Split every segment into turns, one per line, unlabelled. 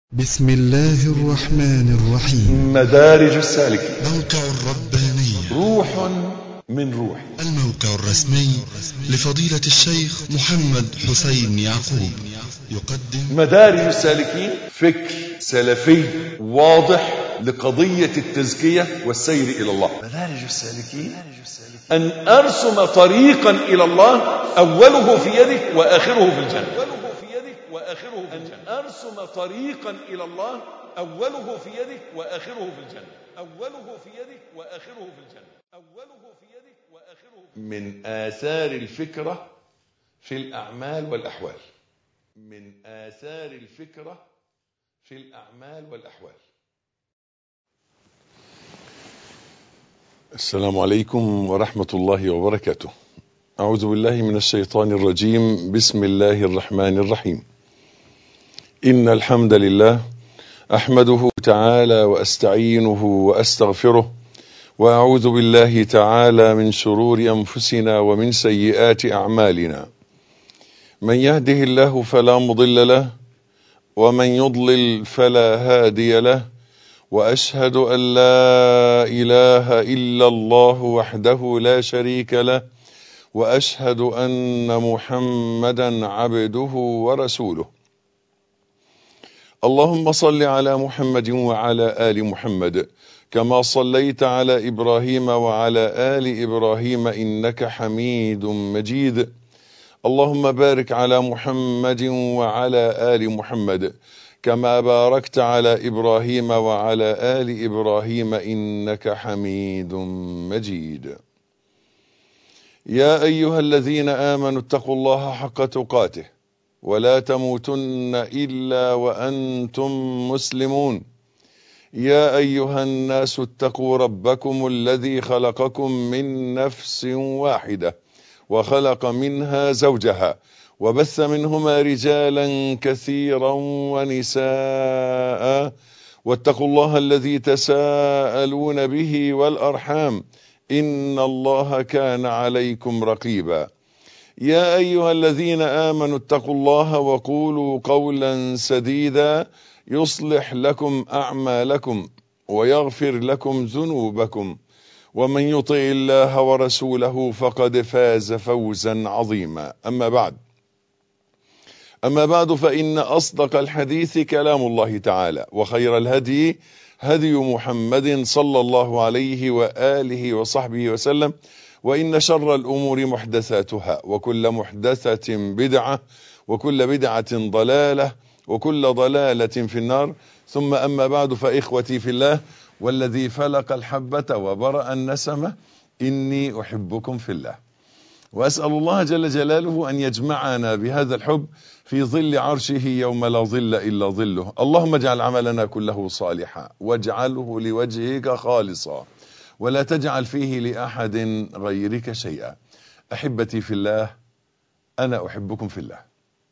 بسم الله الرحمن الرحيم
مدارج السالكين
موقع الربانية
روح من روحي
الموقع الرسمي لفضيلة الشيخ محمد حسين يعقوب يقدم
مدارج السالكين فكر سلفي واضح لقضية التزكية والسير إلى الله مدارج السالكين أن أرسم طريقا إلى الله أوله في يدك وآخره في الجنة أوله في يدك وآخره في الجنة أن أرسم طريقا إلى الله أوله في يدك وآخره في الجنة أوله في يدك وآخره في الجنة أوله في يدك وآخره في من آثار الفكرة في الأعمال والأحوال من آثار الفكرة في الأعمال والأحوال السلام عليكم ورحمة الله وبركاته أعوذ بالله من الشيطان الرجيم بسم الله الرحمن الرحيم إن الحمد لله أحمده تعالى وأستعينه وأستغفره وأعوذ بالله تعالى من شرور أنفسنا ومن سيئات أعمالنا من يهده الله فلا مضل له ومن يضلل فلا هادي له واشهد ان لا اله الا الله وحده لا شريك له واشهد ان محمدا عبده ورسوله اللهم صل على محمد وعلى ال محمد كما صليت على ابراهيم وعلى ال ابراهيم انك حميد مجيد اللهم بارك على محمد وعلى ال محمد كما باركت على ابراهيم وعلى ال ابراهيم انك حميد مجيد يا ايها الذين امنوا اتقوا الله حق تقاته ولا تموتن الا وانتم مسلمون يا ايها الناس اتقوا ربكم الذي خلقكم من نفس واحده وخلق منها زوجها وبث منهما رجالا كثيرا ونساء واتقوا الله الذي تساءلون به والارحام ان الله كان عليكم رقيبا يا ايها الذين امنوا اتقوا الله وقولوا قولا سديدا يصلح لكم اعمالكم ويغفر لكم ذنوبكم ومن يطع الله ورسوله فقد فاز فوزا عظيما اما بعد أما بعد فإن أصدق الحديث كلام الله تعالى وخير الهدي هدي محمد صلى الله عليه وآله وصحبه وسلم وإن شر الأمور محدثاتها وكل محدثة بدعة وكل بدعة ضلالة وكل ضلالة في النار ثم أما بعد فإخوتي في الله والذي فلق الحبة وبرأ النسمة إني أحبكم في الله وأسأل الله جل جلاله أن يجمعنا بهذا الحب في ظل عرشه يوم لا ظل إلا ظله اللهم اجعل عملنا كله صالحا واجعله لوجهك خالصا ولا تجعل فيه لأحد غيرك شيئا أحبتي في الله أنا أحبكم في الله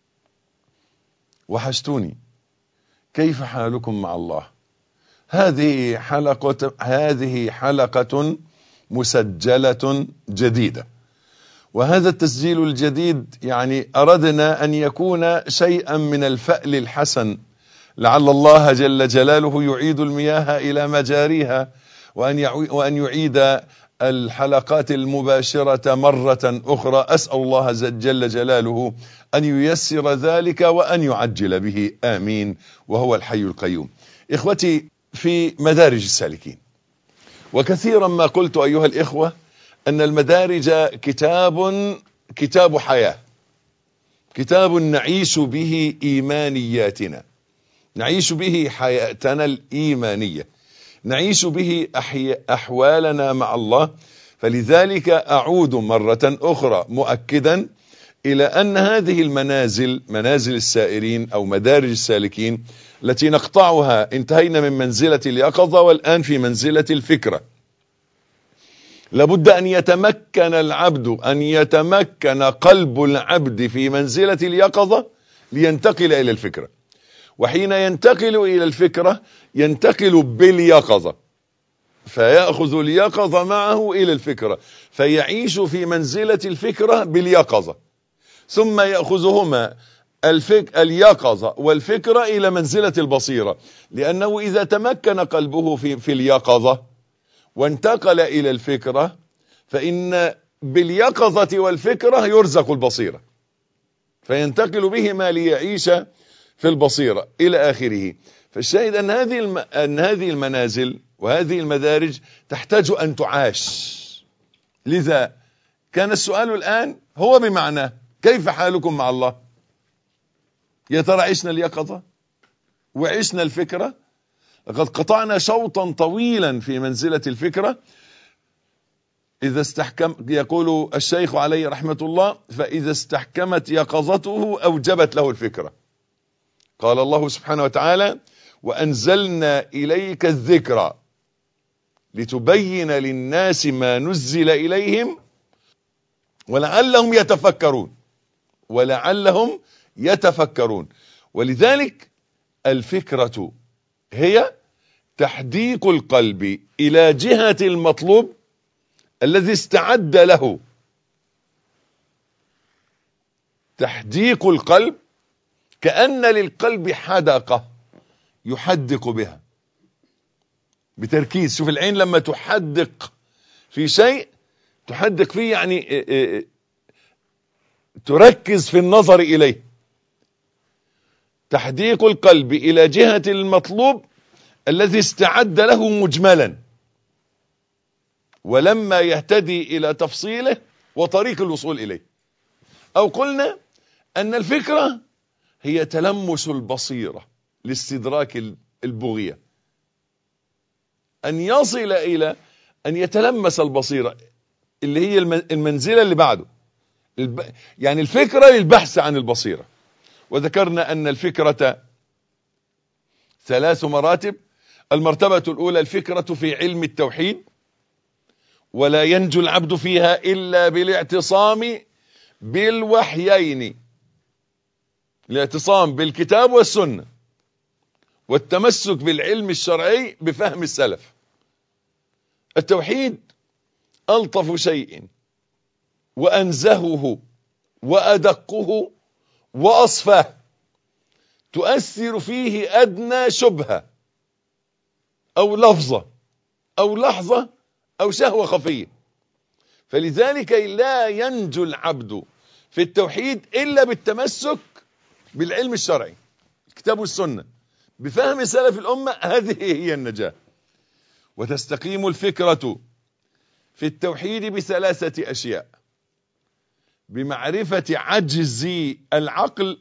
وحشتوني كيف حالكم مع الله هذه حلقة هذه حلقة مسجلة جديدة وهذا التسجيل الجديد يعني أردنا أن يكون شيئا من الفأل الحسن لعل الله جل جلاله يعيد المياه إلى مجاريها وأن وأن يعيد الحلقات المباشرة مرة أخرى أسأل الله جل جلاله أن ييسر ذلك وأن يعجل به آمين وهو الحي القيوم إخوتي في مدارج السالكين وكثيرا ما قلت أيها الإخوة أن المدارج كتاب كتاب حياة كتاب نعيش به إيمانياتنا نعيش به حياتنا الإيمانية نعيش به أحوالنا مع الله فلذلك أعود مرة أخرى مؤكدا إلى أن هذه المنازل منازل السائرين أو مدارج السالكين التي نقطعها انتهينا من منزلة اليقظة والآن في منزلة الفكرة لابد أن يتمكن العبد أن يتمكن قلب العبد في منزلة اليقظة لينتقل إلى الفكرة وحين ينتقل إلى الفكرة ينتقل باليقظة فيأخذ اليقظة معه إلى الفكرة فيعيش في منزلة الفكرة باليقظة ثم يأخذهما الفك اليقظة والفكرة إلى منزلة البصيرة لأنه إذا تمكن قلبه في, في اليقظة وانتقل إلى الفكرة فإن باليقظة والفكرة يرزق البصيرة فينتقل بهما ليعيش في البصيرة إلى آخره فالشاهد أن هذه الم... أن هذه المنازل وهذه المدارج تحتاج أن تعاش لذا كان السؤال الآن هو بمعنى كيف حالكم مع الله يا ترى عشنا اليقظة وعشنا الفكرة لقد قطعنا شوطا طويلا في منزلة الفكرة إذا استحكم يقول الشيخ عليه رحمة الله فإذا استحكمت يقظته أوجبت له الفكرة قال الله سبحانه وتعالى وأنزلنا إليك الذكرى لتبين للناس ما نزل إليهم ولعلهم يتفكرون ولعلهم يتفكرون ولذلك الفكرة هي تحديق القلب إلى جهة المطلوب الذي استعد له تحديق القلب كأن للقلب حدقة يحدق بها بتركيز شوف العين لما تحدق في شيء تحدق فيه يعني تركز في النظر إليه تحديق القلب إلى جهة المطلوب الذي استعد له مجملا ولما يهتدي إلى تفصيله وطريق الوصول إليه أو قلنا أن الفكرة هي تلمس البصيرة لاستدراك البغية أن يصل إلى أن يتلمس البصيرة اللي هي المنزلة اللي بعده يعني الفكرة للبحث عن البصيرة وذكرنا أن الفكرة ثلاث مراتب المرتبة الأولى الفكرة في علم التوحيد ولا ينجو العبد فيها إلا بالاعتصام بالوحيين الاعتصام بالكتاب والسنة والتمسك بالعلم الشرعي بفهم السلف التوحيد ألطف شيء وأنزهه وأدقه وأصفاه تؤثر فيه أدنى شبهة أو لفظة أو لحظة أو شهوة خفية فلذلك لا ينجو العبد في التوحيد إلا بالتمسك بالعلم الشرعي الكتاب والسنة بفهم سلف الأمة هذه هي النجاة وتستقيم الفكرة في التوحيد بثلاثة أشياء بمعرفة عجز العقل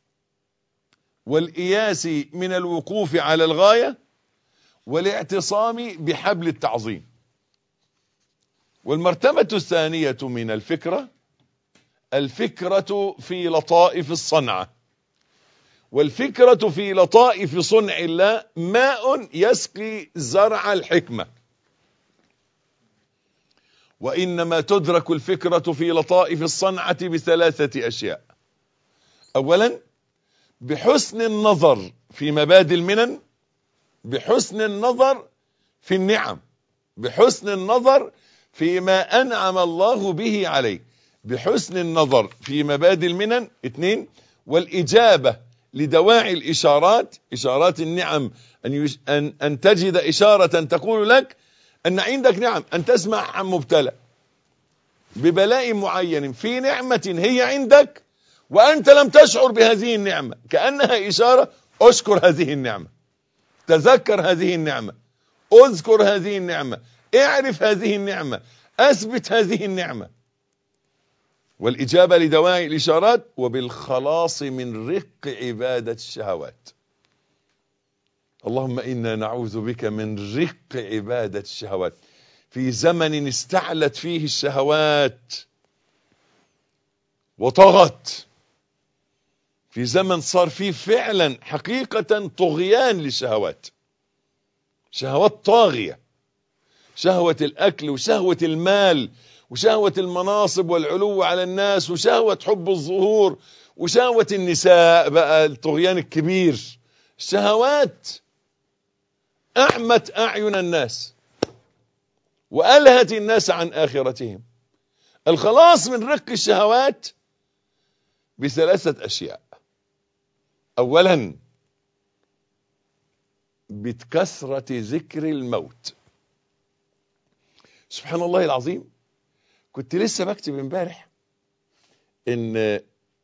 والإياس من الوقوف على الغاية والاعتصام بحبل التعظيم والمرتبة الثانية من الفكرة الفكرة في لطائف الصنعة والفكرة في لطائف صنع الله ماء يسقي زرع الحكمة وإنما تدرك الفكرة في لطائف الصنعة بثلاثة أشياء أولا بحسن النظر في مبادئ المنن بحسن النظر في النعم بحسن النظر فيما أنعم الله به عليه بحسن النظر في مبادئ المنن اثنين والإجابة لدواعي الإشارات إشارات النعم أن, يش... أن... أن تجد إشارة تقول لك أن عندك نعم أن تسمع عن مبتلى ببلاء معين في نعمة هي عندك وأنت لم تشعر بهذه النعمة كأنها إشارة أشكر هذه النعمة تذكر هذه النعمة اذكر هذه النعمة اعرف هذه النعمة اثبت هذه النعمة والإجابة لدواعي الإشارات وبالخلاص من رق عبادة الشهوات اللهم إنا نعوذ بك من رق عبادة الشهوات في زمن استعلت فيه الشهوات وطغت في زمن صار فيه فعلا حقيقة طغيان للشهوات شهوات طاغية شهوة الأكل وشهوة المال وشهوة المناصب والعلو على الناس وشهوة حب الظهور وشهوة النساء بقى الطغيان الكبير الشهوات أعمت أعين الناس وألهت الناس عن آخرتهم الخلاص من رق الشهوات بثلاثة أشياء اولا بكثرة ذكر الموت سبحان الله العظيم كنت لسه بكتب امبارح ان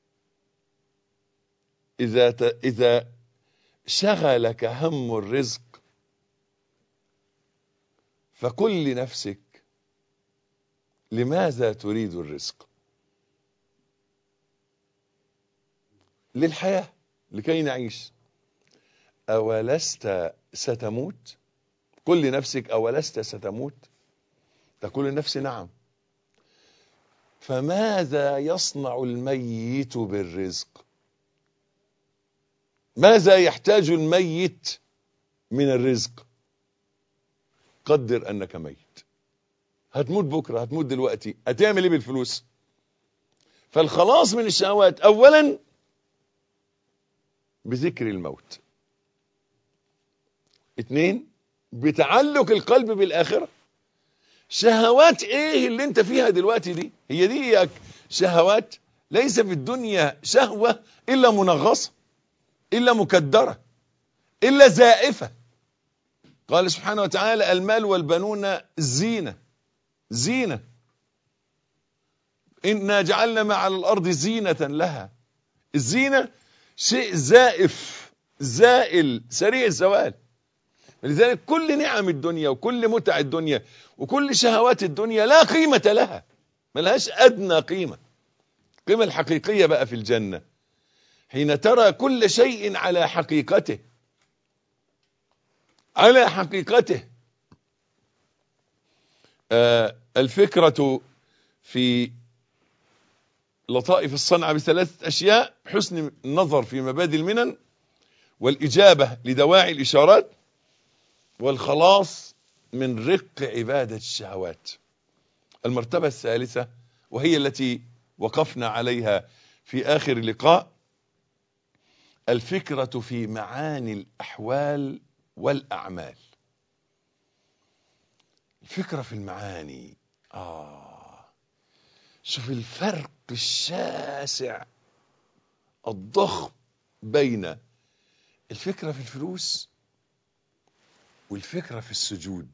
اذا ت... اذا شغلك هم الرزق فقل لنفسك لماذا تريد الرزق للحياة لكي نعيش أولست ستموت قل لنفسك أولست ستموت تقول لنفس نعم فماذا يصنع الميت بالرزق ماذا يحتاج الميت من الرزق قدر أنك ميت هتموت بكرة هتموت دلوقتي هتعمل ايه بالفلوس فالخلاص من الشهوات اولا بذكر الموت اتنين بتعلق القلب بالاخرة شهوات ايه اللي انت فيها دلوقتي دي هي دي إياك شهوات ليس في الدنيا شهوة الا منغصة الا مكدرة الا زائفة قال سبحانه وتعالى المال والبنون زينه زينة إنا جعلنا ما على الأرض زينة لها الزينة شيء زائف زائل سريع الزوال لذلك كل نعم الدنيا وكل متع الدنيا وكل شهوات الدنيا لا قيمة لها ملهاش أدنى قيمة القيمة الحقيقية بقى في الجنة حين ترى كل شيء على حقيقته على حقيقته آه الفكرة في لطائف الصنعة بثلاثة أشياء حسن النظر في مبادئ المنن والإجابة لدواعي الإشارات والخلاص من رق عبادة الشهوات المرتبة الثالثة وهي التي وقفنا عليها في آخر اللقاء الفكرة في معاني الأحوال والأعمال الفكرة في المعاني آه شوف الفرق الشاسع الضخم بين الفكرة في الفلوس والفكرة في السجود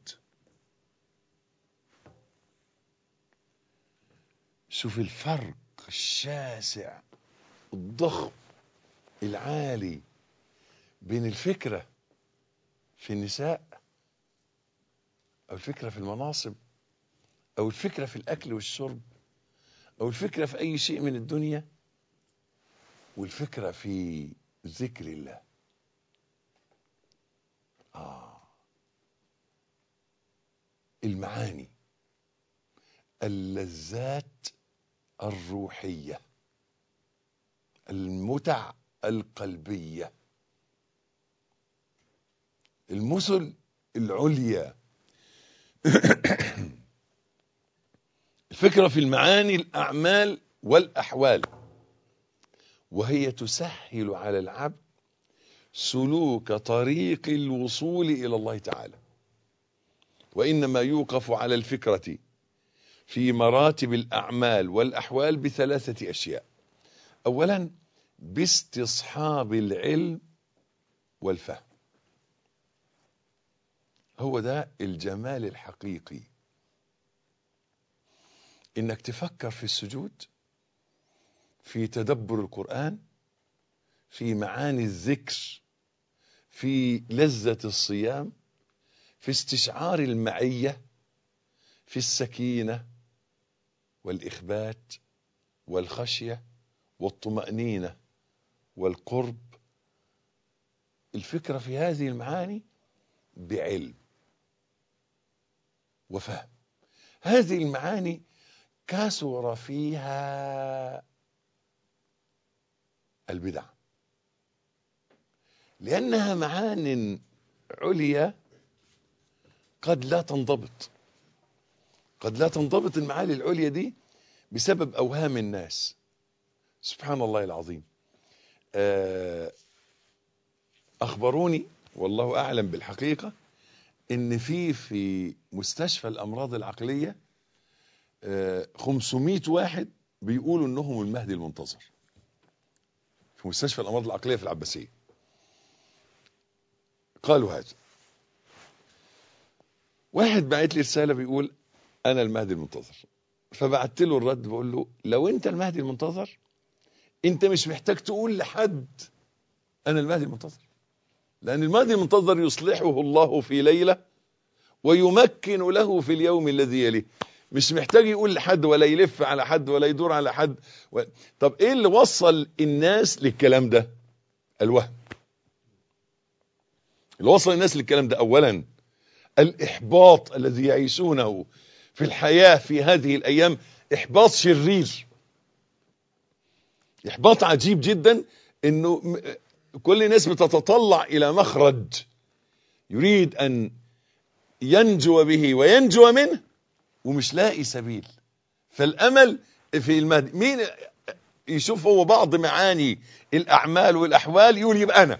شوف الفرق الشاسع الضخم العالي بين الفكرة في النساء أو الفكرة في المناصب أو الفكرة في الأكل والشرب أو الفكرة في أي شيء من الدنيا والفكرة في ذكر الله آه المعاني اللذات الروحية المتع القلبية المثل العليا الفكرة في المعاني الأعمال والأحوال وهي تسهل على العبد سلوك طريق الوصول إلى الله تعالى وإنما يوقف على الفكرة في مراتب الأعمال والأحوال بثلاثة أشياء أولا باستصحاب العلم والفهم هو ده الجمال الحقيقي انك تفكر في السجود في تدبر القرآن في معاني الذكر في لذة الصيام في استشعار المعية في السكينة والإخبات والخشية والطمأنينة والقرب الفكرة في هذه المعاني بعلم وفهم هذه المعاني كثر فيها البدع لأنها معان عليا قد لا تنضبط قد لا تنضبط المعاني العليا دي بسبب أوهام الناس سبحان الله العظيم أخبروني والله أعلم بالحقيقة إن في في مستشفى الأمراض العقلية 500 واحد بيقولوا إنهم المهدي المنتظر في في مستشفى الامراض العقليه في العباسيه قالوا هذا واحد بعت لي رساله بيقول انا المهدي المنتظر فبعت له الرد بقول له لو انت المهدي المنتظر انت مش محتاج تقول لحد انا المهدي المنتظر لان المهدي المنتظر يصلحه الله في ليله ويمكن له في اليوم الذي يليه مش محتاج يقول لحد ولا يلف على حد ولا يدور على حد و... طب ايه اللي وصل الناس للكلام ده الوهم اللي وصل الناس للكلام ده اولا الاحباط الذي يعيشونه في الحياة في هذه الايام احباط شرير احباط عجيب جدا انه م- كل الناس بتتطلع الى مخرج يريد ان ينجو به وينجو منه ومش لاقي سبيل فالامل في المهدي مين يشوف هو بعض معاني الاعمال والاحوال يقول يبقى انا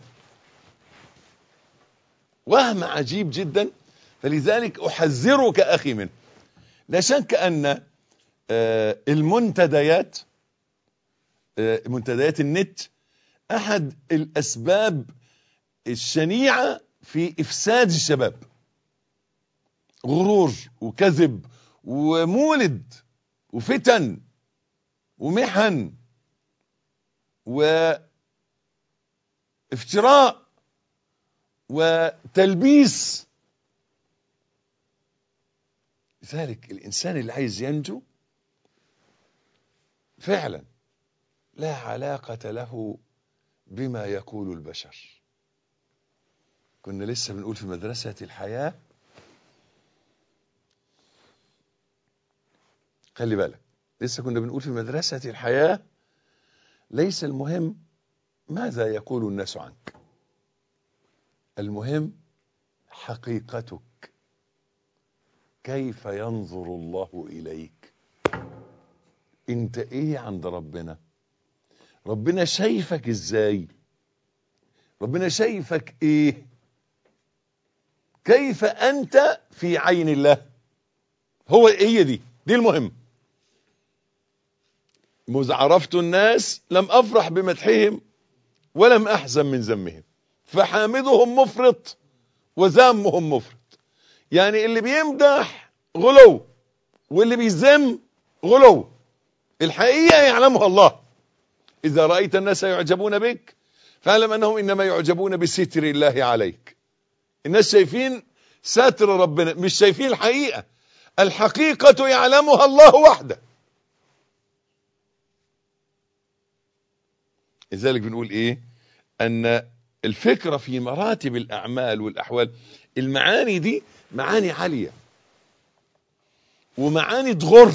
وهم عجيب جدا فلذلك احذرك اخي منه لا شك ان آه، المنتديات آه، منتديات النت احد الاسباب الشنيعه في افساد الشباب غرور وكذب ومولد وفتن ومحن وافتراء وتلبيس لذلك الإنسان اللي عايز ينجو فعلا لا علاقة له بما يقول البشر كنا لسه بنقول في مدرسة الحياة خلي بالك لسه كنا بنقول في مدرسة الحياة ليس المهم ماذا يقول الناس عنك المهم حقيقتك كيف ينظر الله إليك انت ايه عند ربنا ربنا شايفك ازاي ربنا شايفك ايه كيف انت في عين الله هو هي دي دي المهم مذ عرفت الناس لم افرح بمدحهم ولم احزن من ذمهم فحامدهم مفرط وذمهم مفرط يعني اللي بيمدح غلو واللي بيذم غلو الحقيقة يعلمها الله إذا رأيت الناس يعجبون بك فاعلم أنهم إنما يعجبون بستر الله عليك الناس شايفين ستر ربنا مش شايفين الحقيقة الحقيقة يعلمها الله وحده لذلك بنقول ايه ان الفكرة في مراتب الاعمال والاحوال المعاني دي معاني عالية ومعاني تغر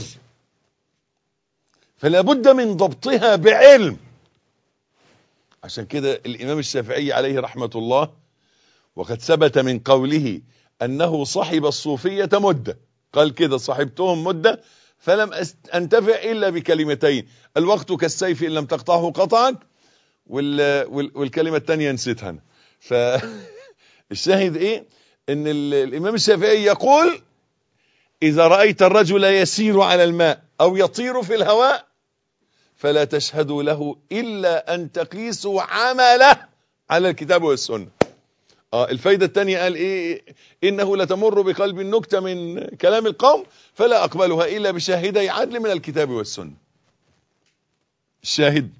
فلا بد من ضبطها بعلم عشان كده الامام الشافعي عليه رحمة الله وقد ثبت من قوله انه صحب الصوفية مدة قال كده صحبتهم مدة فلم أست- انتفع الا بكلمتين الوقت كالسيف ان لم تقطعه قطعك وال... وال... والكلمة الثانية نسيتها انا فالشاهد ايه ان ال... الامام الشافعي يقول اذا رأيت الرجل يسير على الماء او يطير في الهواء فلا تشهدوا له الا ان تقيسوا عمله على الكتاب والسنة اه الفايدة الثانية قال ايه انه لتمر بقلب النكتة من كلام القوم فلا اقبلها الا بشاهدي عدل من الكتاب والسنة الشاهد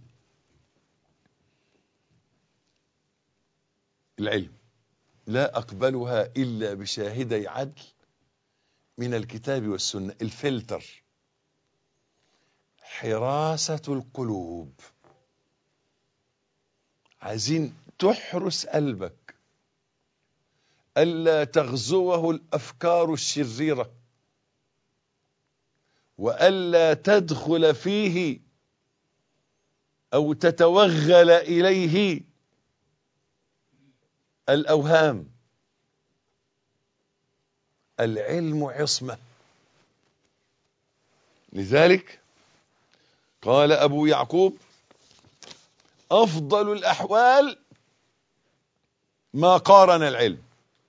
العلم لا أقبلها إلا بشاهدي عدل من الكتاب والسنة الفلتر حراسة القلوب عايزين تحرس قلبك ألا تغزوه الأفكار الشريرة وألا تدخل فيه أو تتوغل إليه الأوهام العلم عصمة لذلك قال أبو يعقوب أفضل الأحوال ما قارن العلم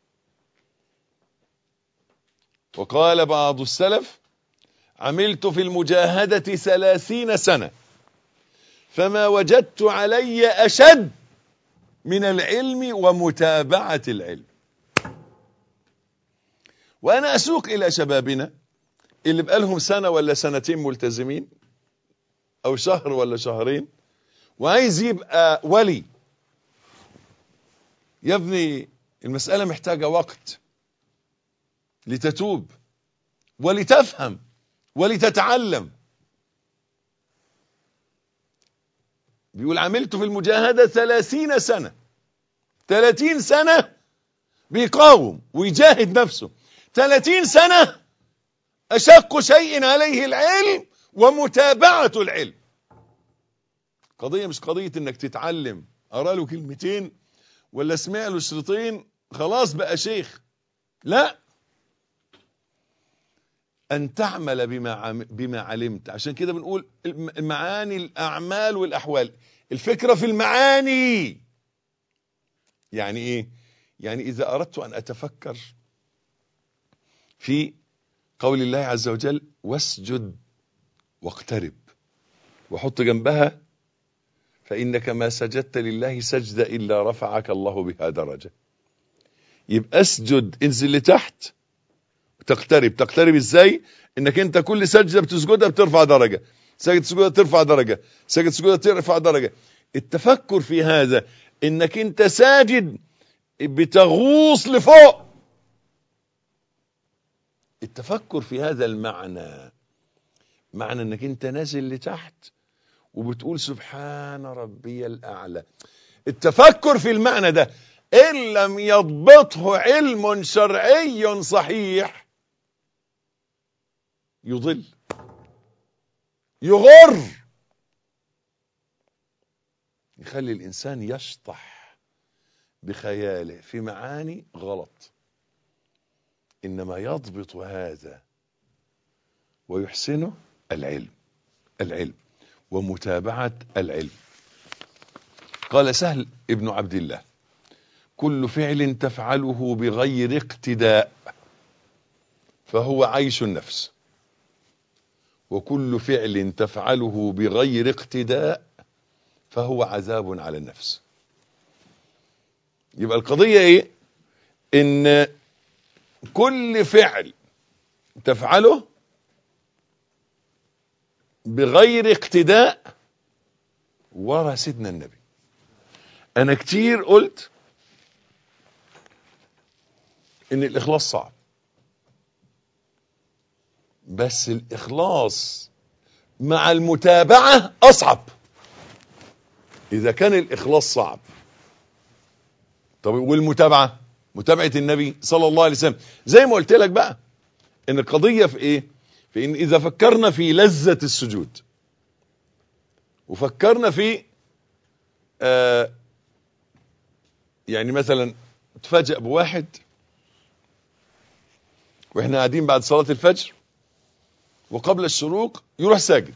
وقال بعض السلف عملت في المجاهدة ثلاثين سنة فما وجدت علي أشد من العلم ومتابعة العلم وأنا أسوق إلى شبابنا اللي بقالهم سنة ولا سنتين ملتزمين أو شهر ولا شهرين وعايز يبقى ولي يا ابني المسألة محتاجة وقت لتتوب ولتفهم ولتتعلم بيقول عملت في المجاهدة ثلاثين سنة ثلاثين سنة بيقاوم ويجاهد نفسه ثلاثين سنة أشق شيء عليه العلم ومتابعة العلم قضية مش قضية انك تتعلم أرى له كلمتين ولا اسمع له شريطين خلاص بقى شيخ لا أن تعمل بما عم بما علمت عشان كده بنقول المعاني الأعمال والأحوال الفكرة في المعاني يعني إيه يعني إذا أردت أن أتفكر في قول الله عز وجل واسجد واقترب وحط جنبها فإنك ما سجدت لله سجدة إلا رفعك الله بها درجة يبقى اسجد انزل لتحت تقترب تقترب ازاي انك انت كل سجدة بتسجدها بترفع درجة سجد سجودة ترفع درجة سجد سجودة ترفع درجة التفكر في هذا انك انت ساجد بتغوص لفوق التفكر في هذا المعنى معنى انك انت نازل لتحت وبتقول سبحان ربي الاعلى التفكر في المعنى ده ان لم يضبطه علم شرعي صحيح يضل يغر يخلي الانسان يشطح بخياله في معاني غلط انما يضبط هذا ويحسنه العلم العلم ومتابعة العلم قال سهل ابن عبد الله كل فعل تفعله بغير اقتداء فهو عيش النفس وكل فعل تفعله بغير اقتداء فهو عذاب على النفس يبقى القضية ايه ان كل فعل تفعله بغير اقتداء ورا سيدنا النبي انا كتير قلت ان الاخلاص صعب بس الاخلاص مع المتابعة اصعب اذا كان الاخلاص صعب طب والمتابعة متابعة النبي صلى الله عليه وسلم زي ما قلت لك بقى ان القضية في ايه في ان اذا فكرنا في لذة السجود وفكرنا في آه يعني مثلا تفاجأ بواحد واحنا قاعدين بعد صلاة الفجر وقبل الشروق يروح ساجد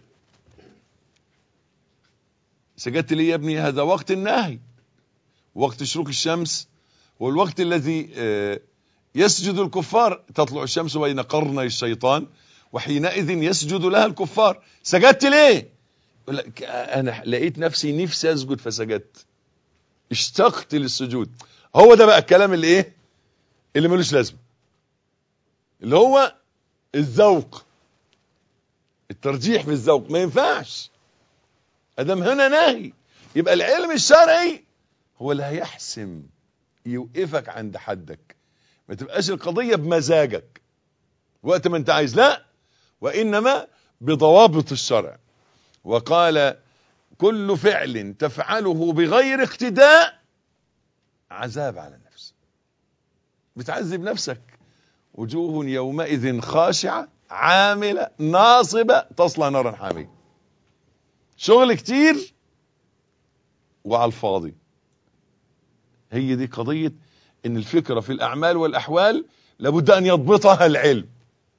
سجدت لي يا ابني هذا وقت النهي وقت شروق الشمس والوقت الذي آه يسجد الكفار تطلع الشمس بين قرني الشيطان وحينئذ يسجد لها الكفار سجدت ليه انا لقيت نفسي نفسي اسجد فسجدت اشتقت للسجود هو ده بقى الكلام اللي ايه اللي ملوش لازمه اللي هو الذوق الترجيح في الذوق ما ينفعش ادم هنا نهي يبقى العلم الشرعي هو اللي هيحسم يوقفك عند حدك ما تبقاش القضية بمزاجك وقت ما انت عايز لا وانما بضوابط الشرع وقال كل فعل تفعله بغير اقتداء عذاب على النفس بتعذب نفسك وجوه يومئذ خاشعة عاملة ناصبة تصلى نارا حامية شغل كتير وعلى الفاضي هي دي قضية ان الفكرة في الاعمال والاحوال لابد ان يضبطها العلم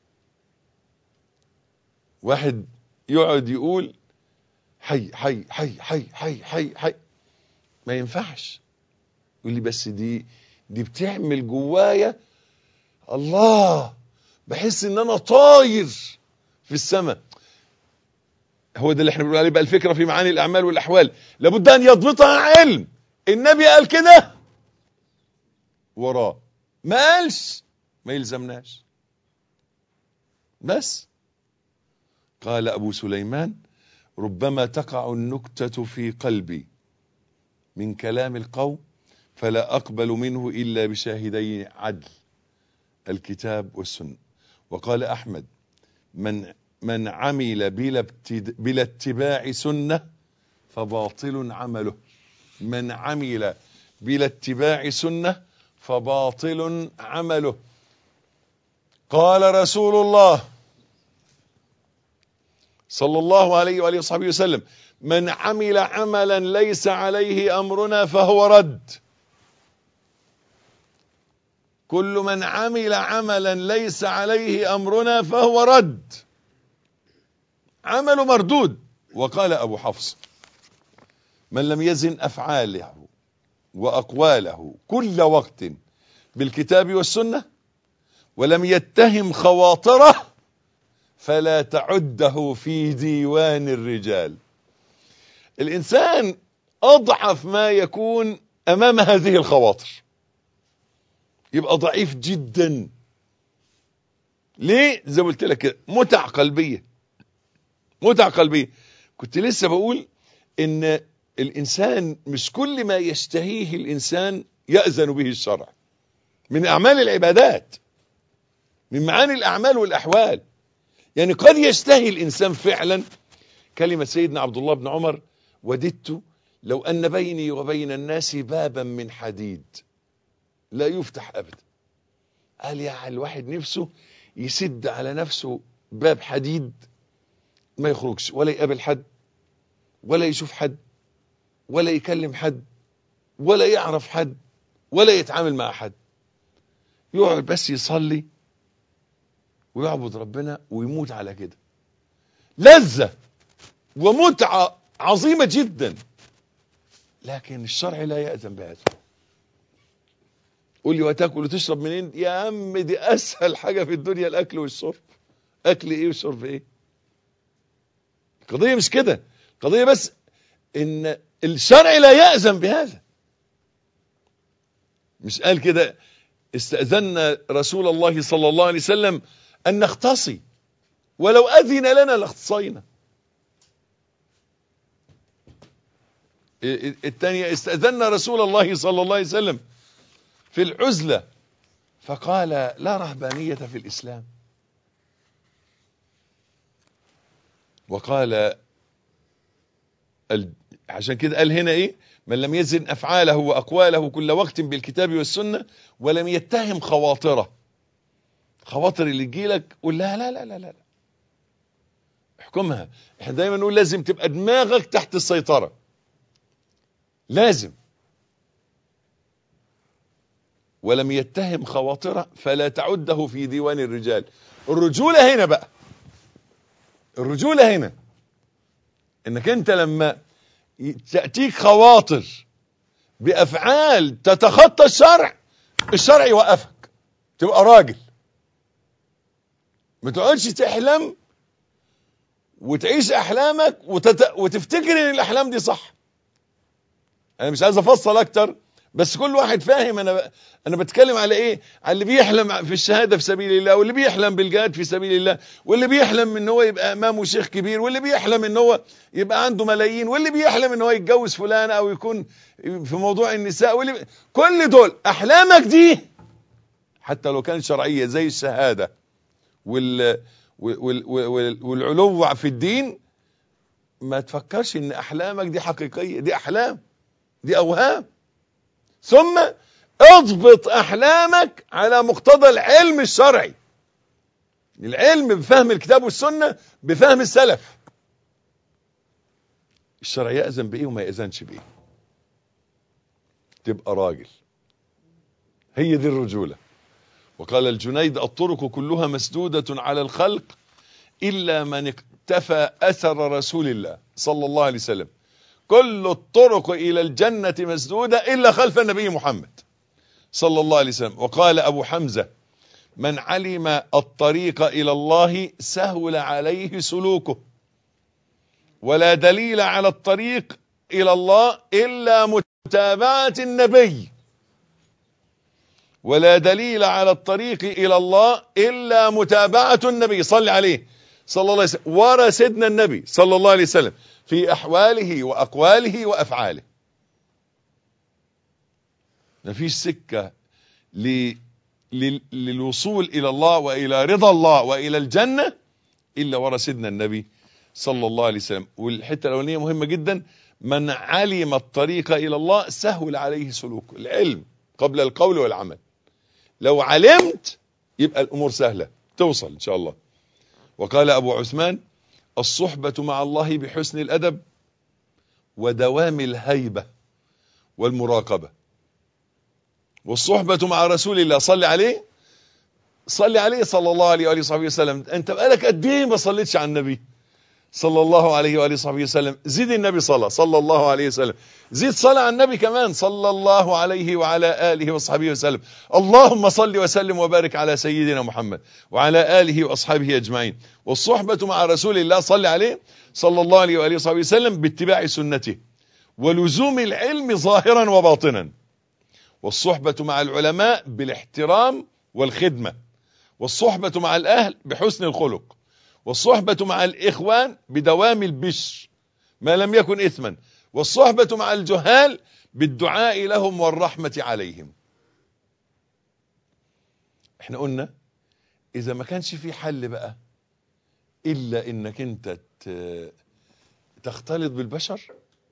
واحد يقعد يقول حي حي حي حي حي حي حي ما ينفعش يقول لي بس دي دي بتعمل جوايا الله بحس ان انا طاير في السماء هو ده اللي احنا بنقول عليه بقى الفكرة في معاني الأعمال والأحوال لابد أن يضبطها علم النبي قال كده وراه ما قالش ما يلزمناش بس قال أبو سليمان ربما تقع النكتة في قلبي من كلام القوم فلا أقبل منه إلا بشاهدي عدل الكتاب والسنة وقال أحمد من من عمل بلا, ابتد... بلا اتباع سنة فباطل عمله من عمل بلا اتباع سنة فباطل عمله قال رسول الله صلى الله عليه وآله وصحبه وسلم من عمل عملا ليس عليه أمرنا فهو رد كل من عمل عملا ليس عليه أمرنا فهو رد عمل مردود وقال أبو حفص من لم يزن أفعاله وأقواله كل وقت بالكتاب والسنة ولم يتهم خواطره فلا تعده في ديوان الرجال الإنسان أضعف ما يكون أمام هذه الخواطر يبقى ضعيف جدا ليه زي ما قلت لك متع قلبية متع قلبية كنت لسه بقول ان الانسان مش كل ما يشتهيه الانسان يأذن به الشرع من اعمال العبادات من معاني الاعمال والاحوال يعني قد يشتهي الانسان فعلا كلمة سيدنا عبد الله بن عمر وددت لو ان بيني وبين الناس بابا من حديد لا يفتح ابدا قال يا الواحد نفسه يسد على نفسه باب حديد ما يخرجش ولا يقابل حد ولا يشوف حد ولا يكلم حد ولا يعرف حد ولا يتعامل مع حد يقعد بس يصلي ويعبد ربنا ويموت على كده لذة ومتعة عظيمة جدا لكن الشرع لا يأذن بهذا قول لي وتاكل وتشرب منين يا عم دي اسهل حاجة في الدنيا الاكل والشرب اكل ايه وشرب ايه القضية مش كده القضية بس ان الشرع لا يأذن بهذا مش قال كده استأذنا رسول الله صلى الله عليه وسلم ان نختصي ولو اذن لنا لاختصينا الثانية استأذنا رسول الله صلى الله عليه وسلم في العزلة فقال لا رهبانية في الإسلام وقال عشان كده قال هنا ايه من لم يزن افعاله واقواله كل وقت بالكتاب والسنة ولم يتهم خواطره خواطر اللي تجيلك قول لها لا لا لا لا احكمها احنا دايما نقول لازم تبقى دماغك تحت السيطرة لازم ولم يتهم خواطره فلا تعده في ديوان الرجال الرجولة هنا بقى الرجولة هنا انك انت لما تأتيك خواطر بأفعال تتخطى الشرع الشرع يوقفك تبقى راجل ما تقعدش تحلم وتعيش احلامك وتت... وتفتكر ان الاحلام دي صح انا مش عايز افصل اكتر بس كل واحد فاهم انا ب... انا بتكلم على ايه على اللي بيحلم في الشهاده في سبيل الله واللي بيحلم بالجهاد في سبيل الله واللي بيحلم ان هو يبقى امامه شيخ كبير واللي بيحلم ان هو يبقى عنده ملايين واللي بيحلم ان هو يتجوز فلان او يكون في موضوع النساء واللي بي... كل دول احلامك دي حتى لو كانت شرعيه زي الشهاده وال... وال... وال... والعلو في الدين ما تفكرش ان احلامك دي حقيقيه دي احلام دي اوهام ثم اضبط احلامك على مقتضى العلم الشرعي العلم بفهم الكتاب والسنة بفهم السلف الشرع يأذن بإيه وما يأذنش بإيه تبقى راجل هي دي الرجولة وقال الجنيد الطرق كلها مسدودة على الخلق إلا من اقتفى أثر رسول الله صلى الله عليه وسلم كل الطرق إلى الجنة مسدودة إلا خلف النبي محمد صلى الله عليه وسلم وقال أبو حمزة من علم الطريق إلى الله سهل عليه سلوكه ولا دليل على الطريق إلى الله إلا متابعة النبي ولا دليل على الطريق إلى الله إلا متابعة النبي صلى عليه صلى الله عليه وسلم ورى سيدنا النبي صلى الله عليه وسلم في أحواله وأقواله وأفعاله مفيش سكة ل... لل... للوصول إلى الله وإلى رضا الله وإلى الجنة إلا ورى سيدنا النبي صلى الله عليه وسلم والحتة الأولانية مهمة جدا من علم الطريق إلى الله سهل عليه سلوكه العلم قبل القول والعمل لو علمت يبقى الأمور سهلة توصل إن شاء الله وقال أبو عثمان الصحبة مع الله بحسن الأدب ودوام الهيبة والمراقبة والصحبة مع رسول الله صلي عليه صلي عليه صلى الله عليه وآله وصحبه وسلم أنت بقالك قد إيه ما صليتش على النبي صلى الله عليه وآله وصحبه وسلم زيد النبي صلاة صلى الله عليه وسلم زيد صلاة على النبي كمان صلى الله عليه وعلى آله وصحبه وسلم اللهم صل وسلم وبارك على سيدنا محمد وعلى آله وأصحابه أجمعين والصحبة مع رسول الله صلى عليه صلى الله عليه وآله وصحبه وسلم باتباع سنته ولزوم العلم ظاهرا وباطنا والصحبة مع العلماء بالاحترام والخدمة والصحبة مع الأهل بحسن الخلق والصحبة مع الإخوان بدوام البشر ما لم يكن إثما والصحبة مع الجهال بالدعاء لهم والرحمة عليهم احنا قلنا إذا ما كانش في حل بقى إلا إنك أنت تختلط بالبشر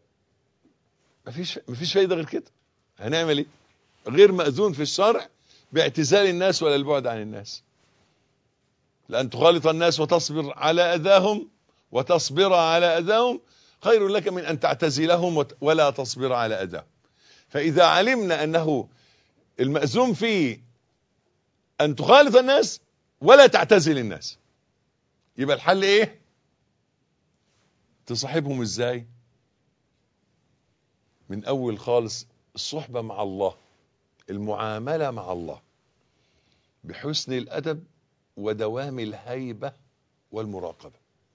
مفيش مفيش فايدة غير كده هنعمل ايه غير مأذون في الشرع باعتزال الناس ولا البعد عن الناس لأن تخالط الناس وتصبر على أذاهم وتصبر على أذاهم خير لك من أن تعتزلهم ولا تصبر على أذاهم فإذا علمنا أنه المأزوم فيه أن تخالط الناس ولا تعتزل الناس يبقى الحل إيه تصاحبهم إزاي من أول خالص الصحبة مع الله المعاملة مع الله بحسن الأدب ودوام الهيبة والمراقبة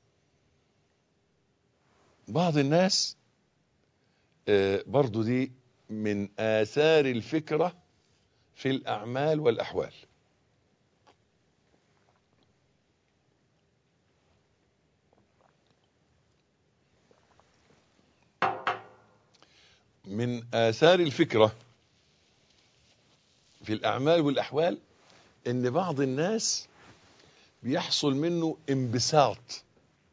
بعض الناس برضو دي من آثار الفكرة في الأعمال والأحوال من آثار الفكرة في الأعمال والأحوال إن بعض الناس بيحصل منه انبساط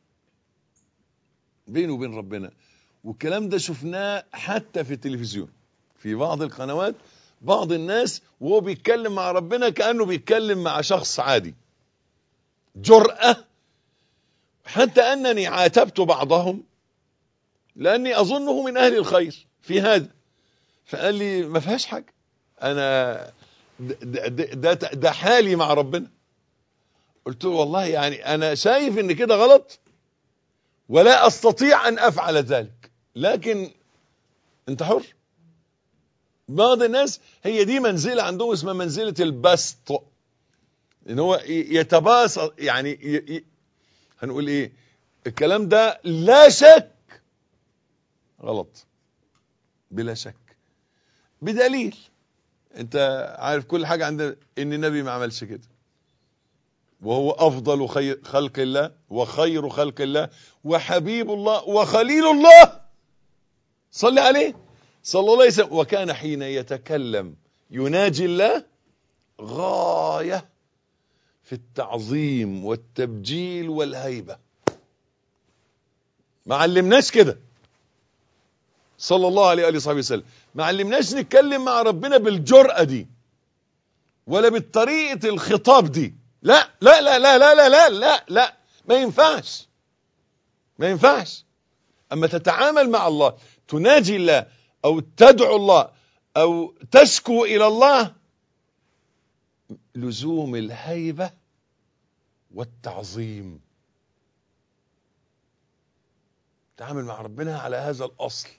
بينه وبين ربنا والكلام ده شفناه حتى في التلفزيون في بعض القنوات بعض الناس وهو بيتكلم مع ربنا كأنه بيتكلم مع شخص عادي جرأة حتى أنني عاتبت بعضهم لأني أظنه من أهل الخير في هذا فقال لي ما فيهاش حاجة أنا ده, ده, ده, ده حالي مع ربنا قلت له والله يعني أنا شايف إن كده غلط ولا أستطيع أن أفعل ذلك لكن أنت حر بعض الناس هي دي منزلة عندهم اسمها منزلة البسط ان هو يتباسط يعني ي... ي... هنقول ايه الكلام ده لا شك غلط بلا شك بدليل انت عارف كل حاجة عند ان النبي ما عملش كده وهو افضل خير خلق الله وخير خلق الله وحبيب الله وخليل الله صلي عليه صلى الله عليه وسلم وكان حين يتكلم يناجي الله غاية في التعظيم والتبجيل والهيبة ما علمناش كده صلى الله عليه وآله وصحبه وسلم ما علمناش نتكلم مع ربنا بالجرأة دي ولا بالطريقة الخطاب دي لا لا لا لا لا لا لا لا لا ما ينفعش ما ينفعش اما تتعامل مع الله تناجي الله او تدعو الله او تشكو الى الله لزوم الهيبة والتعظيم تعامل مع ربنا على هذا الاصل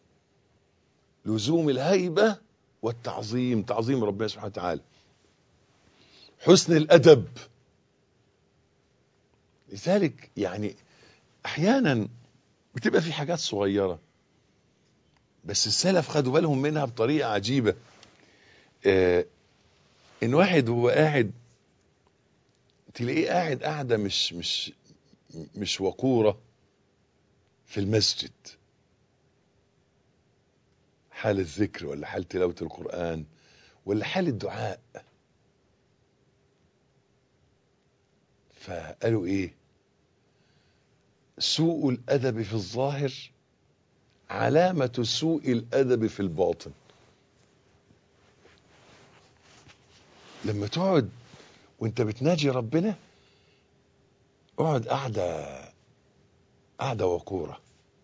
لزوم الهيبة والتعظيم تعظيم ربنا سبحانه وتعالى حسن الادب لذلك يعني احيانا بتبقى في حاجات صغيرة بس السلف خدوا بالهم منها بطريقة عجيبة آه ان واحد وهو قاعد تلاقيه قاعد قاعدة مش مش مش وقورة في المسجد حال الذكر ولا حال تلاوة القرآن ولا حال الدعاء فقالوا ايه سوء الادب في الظاهر علامة سوء الادب في الباطن لما تقعد وانت بتناجي ربنا اقعد قعدة قعدة وقورة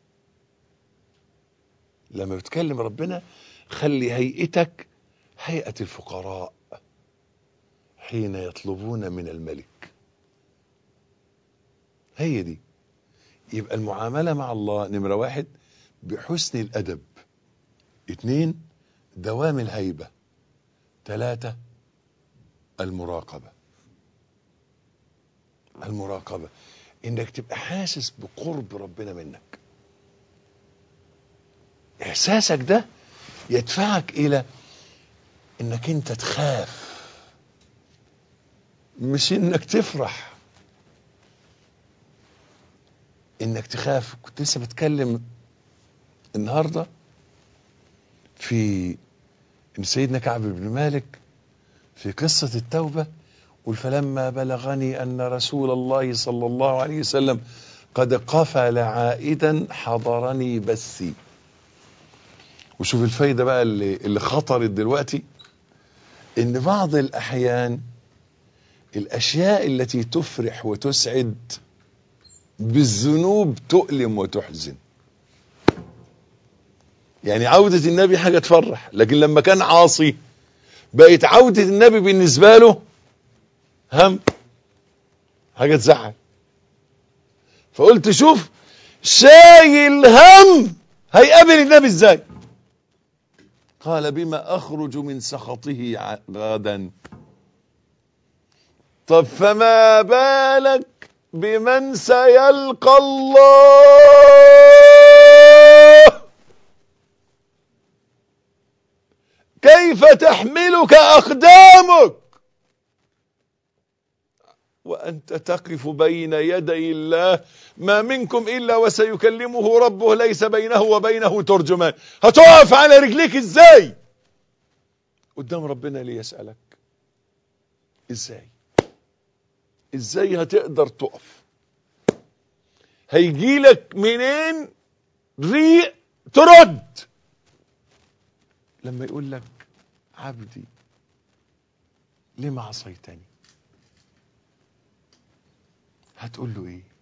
لما بتكلم ربنا خلي هيئتك هيئة الفقراء حين يطلبون من الملك هي دي يبقى المعاملة مع الله نمرة واحد بحسن الأدب اتنين دوام الهيبة ثلاثة المراقبة المراقبة انك تبقى حاسس بقرب ربنا منك احساسك ده يدفعك الى انك انت تخاف مش انك تفرح انك تخاف كنت لسه بتكلم النهارده في ان سيدنا كعب بن مالك في قصة التوبة قل فلما بلغني أن رسول الله صلى الله عليه وسلم قد قفل عائدا حضرني بثي وشوف الفايدة بقى اللي, اللي خطرت دلوقتي ان بعض الأحيان الأشياء التي تفرح وتسعد بالذنوب تؤلم وتحزن يعني عودة النبي حاجة تفرح لكن لما كان عاصي بقت عودة النبي بالنسبة له هم حاجة تزعل فقلت شوف شايل هم هيقابل النبي ازاي قال بما اخرج من سخطه غدا طب فما بالك بمن سيلقى الله كيف تحملك اقدامك وانت تقف بين يدي الله ما منكم الا وسيكلمه ربه ليس بينه وبينه ترجمان هتقف على رجليك ازاي قدام ربنا ليسألك ازاي ازاي هتقدر تقف هيجيلك منين ريق ترد لما يقول لك عبدي لما عصيتني هتقول له ايه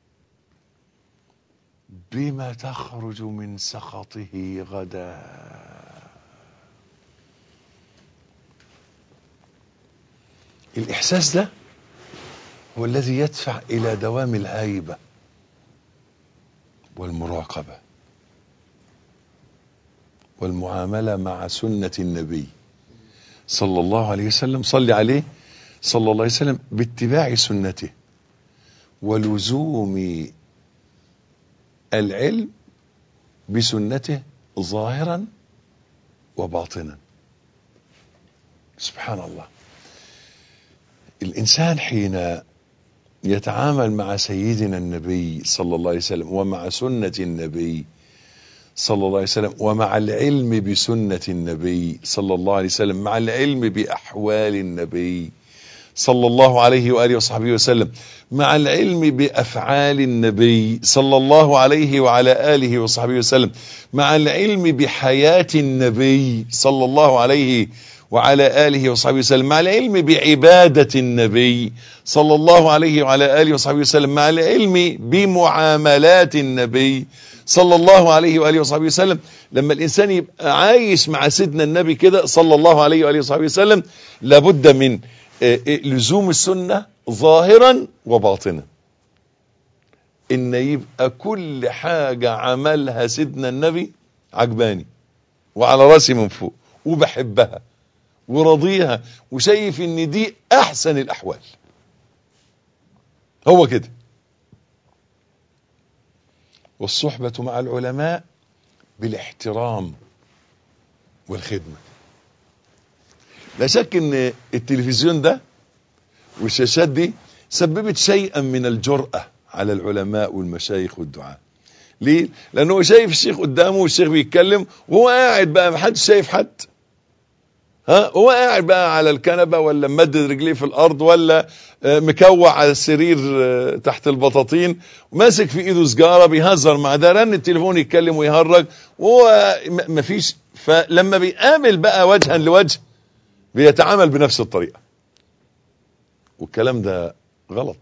بما تخرج من سخطه غدا الاحساس ده هو الذي يدفع الى دوام الهيبه والمراقبه والمعامله مع سنه النبي صلى الله عليه وسلم صلي عليه صلى الله عليه وسلم باتباع سنته ولزوم العلم بسنته ظاهرا وباطنا سبحان الله الانسان حين يتعامل مع سيدنا النبي صلى الله عليه وسلم ومع سنه النبي صلى الله عليه وسلم ومع العلم بسنه النبي صلى الله عليه وسلم مع العلم باحوال النبي صلى الله عليه واله وصحبه وسلم مع العلم بافعال النبي صلى الله عليه وعلى اله وصحبه وسلم مع العلم بحياه النبي صلى الله عليه وعلى اله وصحبه وسلم مع العلم بعباده النبي صلى الله عليه وعلى اله وصحبه وسلم مع العلم بمعاملات النبي صلى الله عليه واله وصحبه وسلم لما الانسان يبقى عايش مع سيدنا النبي كده صلى الله عليه واله وصحبه وسلم لابد من لزوم السنة ظاهرا وباطنا ان يبقى كل حاجة عملها سيدنا النبي عجباني وعلى راسي من فوق وبحبها وراضيها وشايف ان دي احسن الاحوال هو كده والصحبة مع العلماء بالاحترام والخدمة لا شك ان التلفزيون ده والشاشات دي سببت شيئا من الجرأة على العلماء والمشايخ والدعاء ليه؟ لانه هو شايف الشيخ قدامه والشيخ بيتكلم وهو قاعد بقى محدش شايف حد ها هو قاعد بقى على الكنبه ولا ممدد رجليه في الارض ولا مكوع على السرير تحت البطاطين وماسك في ايده سجاره بيهزر مع ده رن التليفون يتكلم ويهرج وهو مفيش فلما بيقابل بقى وجها لوجه بيتعامل بنفس الطريقه والكلام ده غلط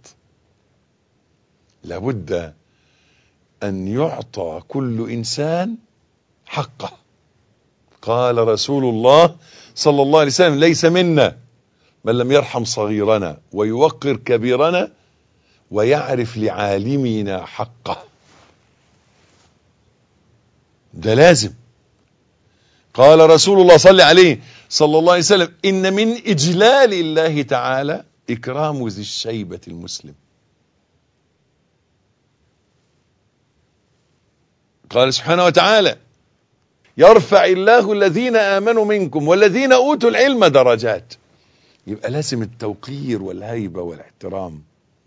لابد ان يعطى كل انسان حقه قال رسول الله صلى الله عليه وسلم ليس منا من لم يرحم صغيرنا ويوقر كبيرنا ويعرف لعالمنا حقه ده لازم قال رسول الله صلى عليه صلى الله عليه وسلم إن من إجلال الله تعالى إكرام ذي الشيبة المسلم قال سبحانه وتعالى يرفع الله الذين آمنوا منكم والذين أوتوا العلم درجات يبقى لازم التوقير والهيبة والاحترام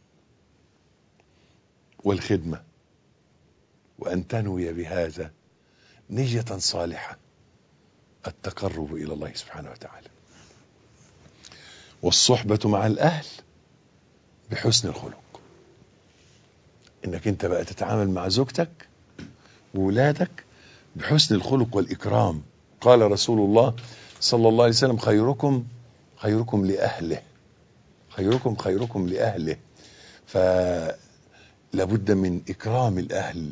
والخدمة وأن تنوي بهذا نية صالحة التقرب إلى الله سبحانه وتعالى والصحبة مع الأهل بحسن الخلق إنك أنت بقى تتعامل مع زوجتك وولادك بحسن الخلق والإكرام قال رسول الله صلى الله عليه وسلم خيركم خيركم لأهله خيركم خيركم لأهله فلابد من إكرام الأهل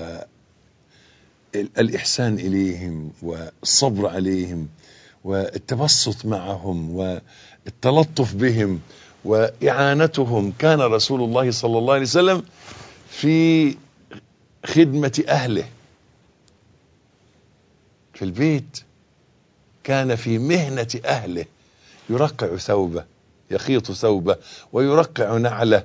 والإحسان إليهم والصبر عليهم والتبسط معهم والتلطف بهم وإعانتهم كان رسول الله صلى الله عليه وسلم في خدمة أهله في البيت كان في مهنة أهله يرقع ثوبه يخيط ثوبه ويرقع نعله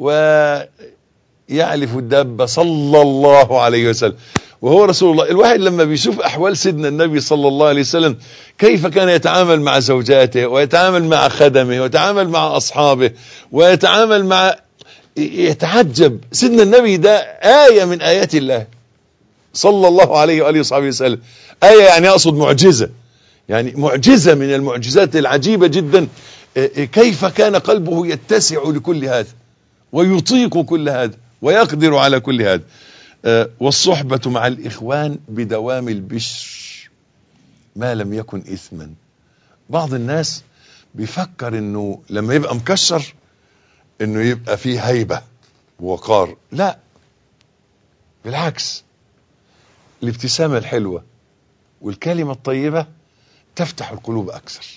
ويعلف الدابة صلى الله عليه وسلم وهو رسول الله الواحد لما بيشوف أحوال سيدنا النبي صلى الله عليه وسلم كيف كان يتعامل مع زوجاته ويتعامل مع خدمه ويتعامل مع أصحابه ويتعامل مع يتعجب سيدنا النبي ده آية من آيات الله صلى الله عليه وآله وصحبه وسلم آية يعني أقصد معجزة يعني معجزة من المعجزات العجيبة جدا كيف كان قلبه يتسع لكل هذا ويطيق كل هذا ويقدر على كل هذا والصحبة مع الإخوان بدوام البشر ما لم يكن إثما بعض الناس بيفكر انه لما يبقى مكشر انه يبقى فيه هيبة ووقار لا بالعكس الابتسامة الحلوة والكلمة الطيبة تفتح القلوب أكثر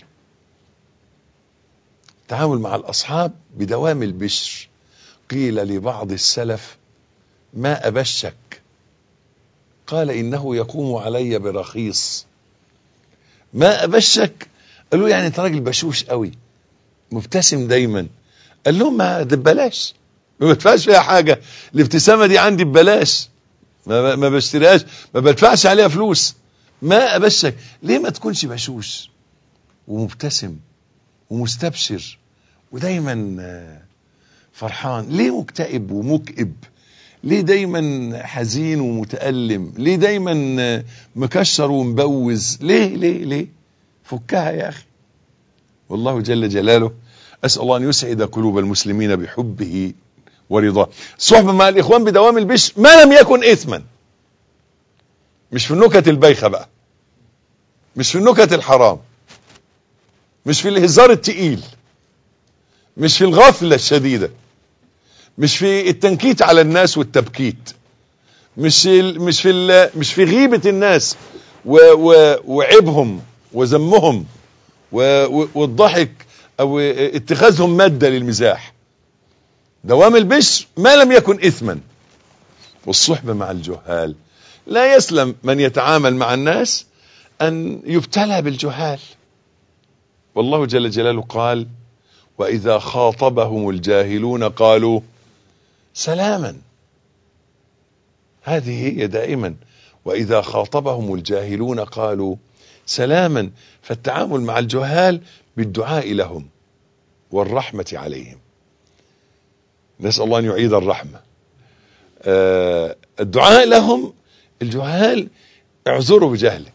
التعامل مع الأصحاب بدوام البشر قيل لبعض السلف ما أبشك قال إنه يقوم علي برخيص ما أبشك قالوا يعني أنت راجل بشوش قوي مبتسم دايما قال لهم ما ده ببلاش ما بدفعش فيها حاجة الابتسامة دي عندي ببلاش ما, ما بشتريهاش ما بدفعش عليها فلوس ما أبشك ليه ما تكونش بشوش ومبتسم ومستبشر ودايما فرحان ليه مكتئب ومكئب ليه دايما حزين ومتألم ليه دايما مكشر ومبوز ليه ليه ليه فكها يا أخي والله جل جلاله أسأل الله أن يسعد قلوب المسلمين بحبه ورضاه الصحبة مع الإخوان بدوام البشر ما لم يكن إثما مش في النكت البايخة بقى مش في النكت الحرام مش في الهزار التقيل مش في الغفلة الشديدة مش في التنكيت على الناس والتبكيت مش مش في مش في غيبة الناس و و وعيبهم وذمهم والضحك او اتخاذهم مادة للمزاح دوام البشر ما لم يكن اثما والصحبة مع الجهال لا يسلم من يتعامل مع الناس ان يبتلى بالجهال والله جل جلاله قال واذا خاطبهم الجاهلون قالوا سلاما هذه هي دائما وإذا خاطبهم الجاهلون قالوا سلاما فالتعامل مع الجهال بالدعاء لهم والرحمة عليهم نسأل الله أن يعيد الرحمة آه الدعاء لهم الجهال اعذروا بجهله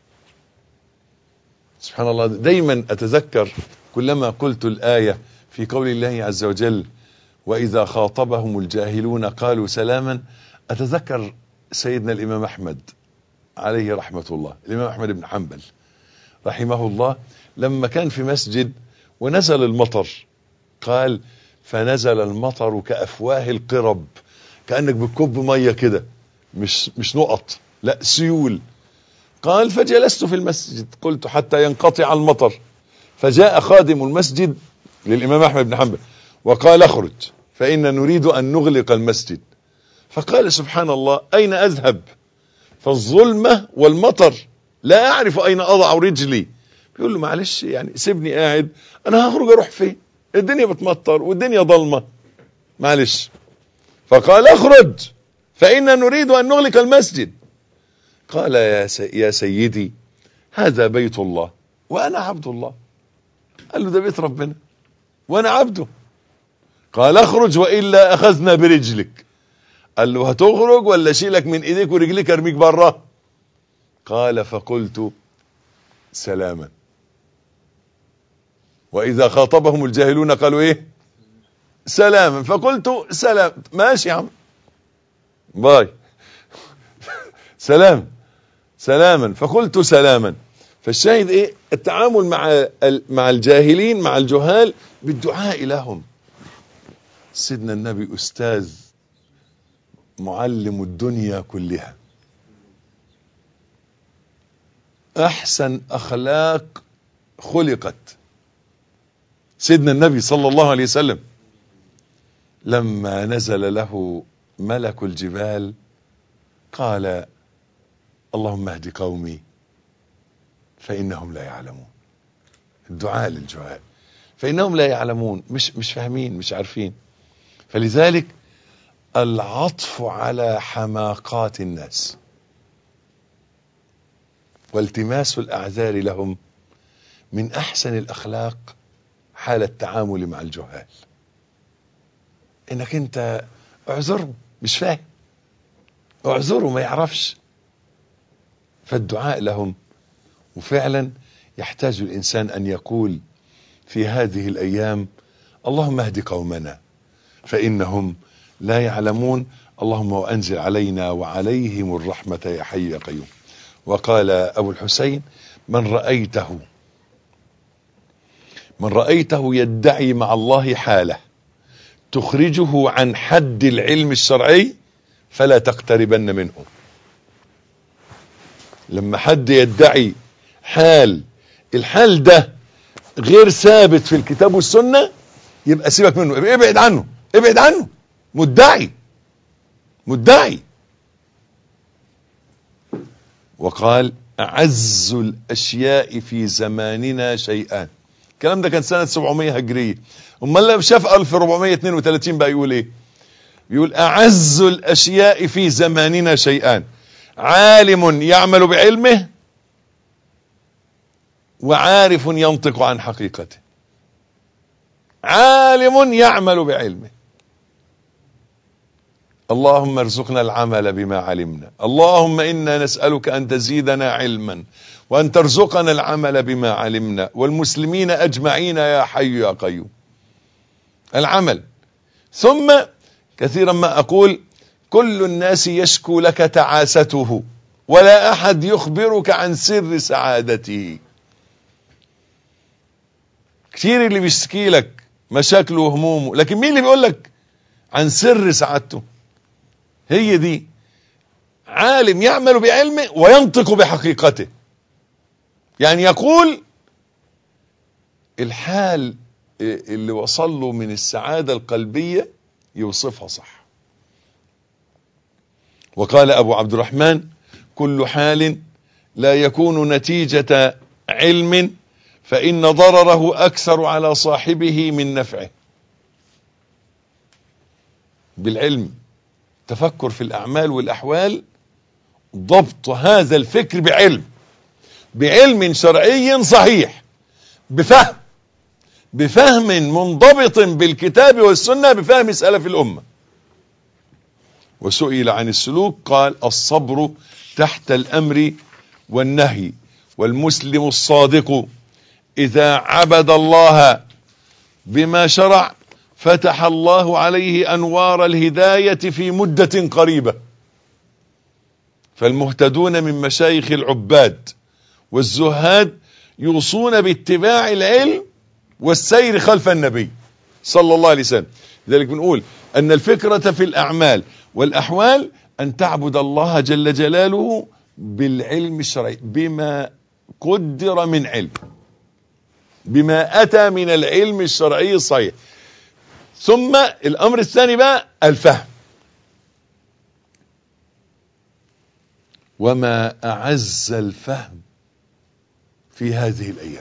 سبحان الله دايما أتذكر كلما قلت الآية في قول الله عز وجل وإذا خاطبهم الجاهلون قالوا سلاما أتذكر سيدنا الإمام أحمد عليه رحمة الله الإمام أحمد بن حنبل رحمه الله لما كان في مسجد ونزل المطر قال فنزل المطر كأفواه القرب كأنك بتكب مية كده مش مش نقط لا سيول قال فجلست في المسجد قلت حتى ينقطع المطر فجاء خادم المسجد للإمام أحمد بن حنبل وقال اخرج فإن نريد أن نغلق المسجد فقال سبحان الله أين أذهب فالظلمة والمطر لا أعرف أين أضع رجلي بيقول له معلش يعني سيبني قاعد أنا هخرج أروح فين الدنيا بتمطر والدنيا ضلمة معلش فقال اخرج فإن نريد أن نغلق المسجد قال يا, سي يا سيدي هذا بيت الله وأنا عبد الله قال له ده بيت ربنا وأنا عبده قال اخرج وإلا أخذنا برجلك قال له هتخرج ولا اشيلك من ايديك ورجليك ارميك بره قال فقلت سلاما واذا خاطبهم الجاهلون قالوا ايه سلاما فقلت سلام ماشي يا عم باي سلام سلاما فقلت سلاما فالشاهد ايه التعامل مع مع الجاهلين مع الجهال بالدعاء لهم سيدنا النبي استاذ معلم الدنيا كلها احسن اخلاق خلقت سيدنا النبي صلى الله عليه وسلم لما نزل له ملك الجبال قال اللهم اهد قومي فانهم لا يعلمون الدعاء للجهال فانهم لا يعلمون مش مش فاهمين مش عارفين فلذلك العطف على حماقات الناس والتماس الاعذار لهم من احسن الاخلاق حال التعامل مع الجهال انك انت اعذره مش فاهم اعذره ما يعرفش فالدعاء لهم وفعلا يحتاج الانسان ان يقول في هذه الايام اللهم اهد قومنا فانهم لا يعلمون اللهم وانزل علينا وعليهم الرحمه يا حي يا قيوم وقال ابو الحسين من رايته من رايته يدعي مع الله حاله تخرجه عن حد العلم الشرعي فلا تقتربن منه لما حد يدعي حال الحال ده غير ثابت في الكتاب والسنة يبقى سيبك منه ابعد عنه ابعد عنه مدعي مدعي وقال أعز الأشياء في زماننا شيئان الكلام ده كان سنة 700 هجرية امال لما شاف 1432 بقى يقول ايه يقول أعز الأشياء في زماننا شيئان عالم يعمل بعلمه وعارف ينطق عن حقيقته عالم يعمل بعلمه اللهم ارزقنا العمل بما علمنا اللهم إنا نسألك أن تزيدنا علما وأن ترزقنا العمل بما علمنا والمسلمين أجمعين يا حي يا قيوم العمل ثم كثيرا ما أقول كل الناس يشكو لك تعاسته ولا أحد يخبرك عن سر سعادته كتير اللي بيشتكي لك مشاكله وهمومه لكن مين اللي بيقول لك عن سر سعادته هي دي عالم يعمل بعلمه وينطق بحقيقته يعني يقول الحال اللي وصل له من السعادة القلبية يوصفها صح وقال أبو عبد الرحمن كل حال لا يكون نتيجة علم فإن ضرره أكثر على صاحبه من نفعه بالعلم تفكر في الأعمال والأحوال ضبط هذا الفكر بعلم بعلم شرعي صحيح بفهم بفهم منضبط بالكتاب والسنة بفهم سلف الأمة وسئل عن السلوك قال الصبر تحت الأمر والنهي والمسلم الصادق إذا عبد الله بما شرع فتح الله عليه أنوار الهداية في مدة قريبة فالمهتدون من مشايخ العباد والزهاد يوصون باتباع العلم والسير خلف النبي صلى الله عليه وسلم لذلك بنقول أن الفكرة في الأعمال والأحوال أن تعبد الله جل جلاله بالعلم الشرعي بما قدر من علم بما أتى من العلم الشرعي الصحيح ثم الأمر الثاني بقى الفهم وما أعز الفهم في هذه الأيام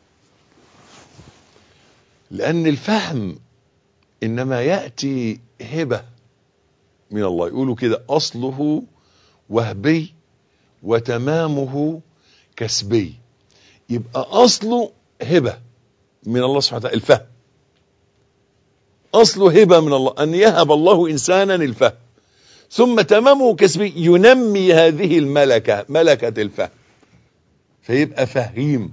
لأن الفهم إنما يأتي هبة من الله يقولوا كده أصله وهبي وتمامه كسبي يبقى أصله هبة من الله سبحانه وتعالى الفهم أصله هبة من الله أن يهب الله إنسانا الفهم ثم تمامه كسبي ينمي هذه الملكة ملكة الفهم فيبقى فهيم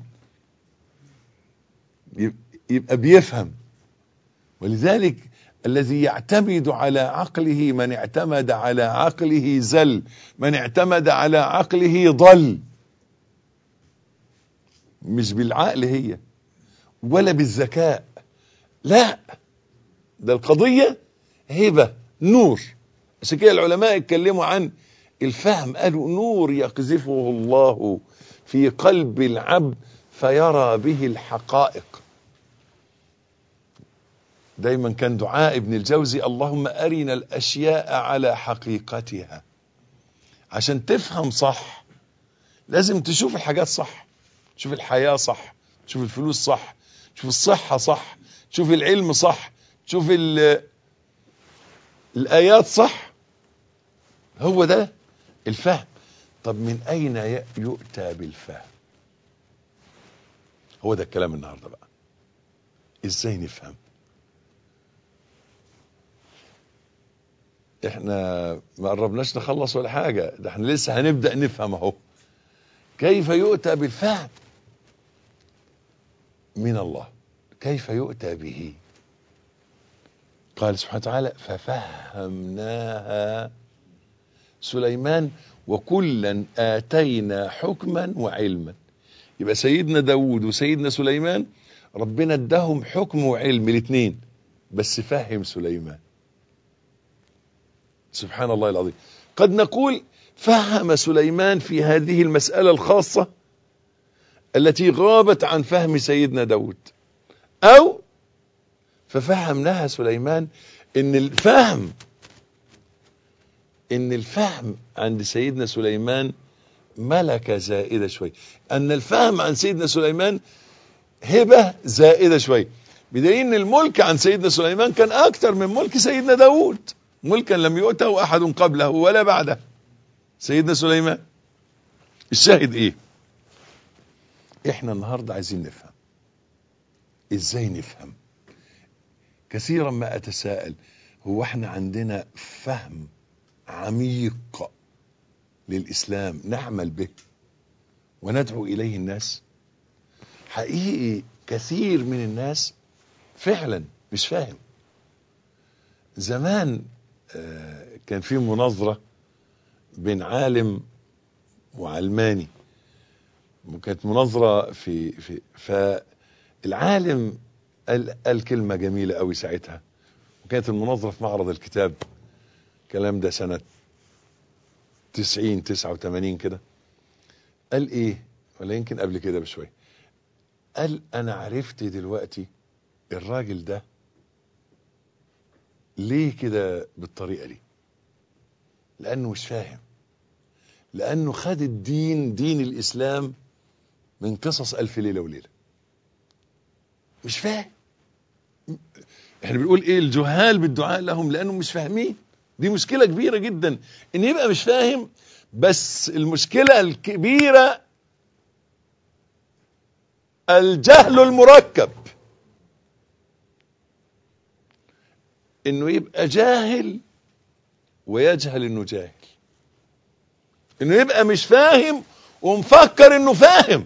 يبقى بيفهم ولذلك الذي يعتمد على عقله من اعتمد على عقله زل من اعتمد على عقله ضل مش بالعقل هي ولا بالذكاء لا ده القضية هبة نور عشان كده العلماء اتكلموا عن الفهم قالوا نور يقذفه الله في قلب العبد فيرى به الحقائق دايما كان دعاء ابن الجوزي اللهم أرنا الأشياء على حقيقتها عشان تفهم صح لازم تشوف الحاجات صح تشوف الحياة صح تشوف الفلوس صح تشوف الصحة صح تشوف العلم صح تشوف الآيات صح هو ده الفهم طب من أين يؤتى بالفهم هو ده الكلام النهاردة بقى ازاي نفهم احنا ما قربناش نخلص ولا حاجة ده احنا لسه هنبدأ نفهم اهو كيف يؤتى بالفهم من الله كيف يؤتى به قال سبحانه وتعالى ففهمناها سليمان وكلا آتينا حكما وعلما يبقى سيدنا داود وسيدنا سليمان ربنا اداهم حكم وعلم الاثنين بس فهم سليمان سبحان الله العظيم قد نقول فهم سليمان في هذه المسألة الخاصة التي غابت عن فهم سيدنا داود أو ففهم لها سليمان ان الفهم ان الفهم عند سيدنا سليمان ملكة زائدة شوي ان الفهم عن سيدنا سليمان هبة زائدة شوي بدليل ان الملك عن سيدنا سليمان كان اكتر من ملك سيدنا داود ملكا لم يؤته احد قبله ولا بعده سيدنا سليمان الشاهد ايه احنا النهاردة عايزين نفهم ازاي نفهم كثيرا ما اتساءل هو احنا عندنا فهم عميق للاسلام نعمل به وندعو اليه الناس حقيقي كثير من الناس فعلا مش فاهم زمان كان في مناظرة بين عالم وعلماني وكانت مناظرة في في فالعالم قال, قال كلمة جميلة قوي ساعتها وكانت المناظرة في معرض الكتاب الكلام ده سنة 90 89 كده قال ايه ولا يمكن قبل كده بشوية قال انا عرفت دلوقتي الراجل ده ليه كده بالطريقة دي لانه مش فاهم لانه خد الدين دين الاسلام من قصص الف ليلة وليلة مش فاهم احنا بنقول ايه الجهال بالدعاء لهم لانهم مش فاهمين دي مشكلة كبيرة جدا ان يبقى مش فاهم بس المشكلة الكبيرة الجهل المركب انه يبقى جاهل ويجهل انه جاهل انه يبقى مش فاهم ومفكر انه فاهم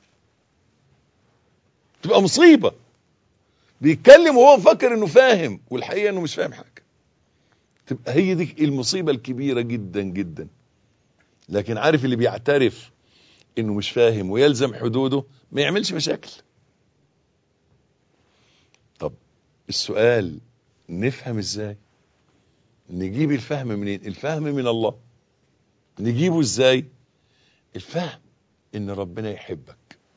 تبقى مصيبة بيتكلم وهو مفكر انه فاهم والحقيقة انه مش فاهم حاجة تبقى هي دي المصيبة الكبيرة جدا جدا لكن عارف اللي بيعترف انه مش فاهم ويلزم حدوده ما يعملش مشاكل طب السؤال نفهم ازاي نجيب الفهم منين الفهم من الله نجيبه ازاي الفهم ان ربنا يحبك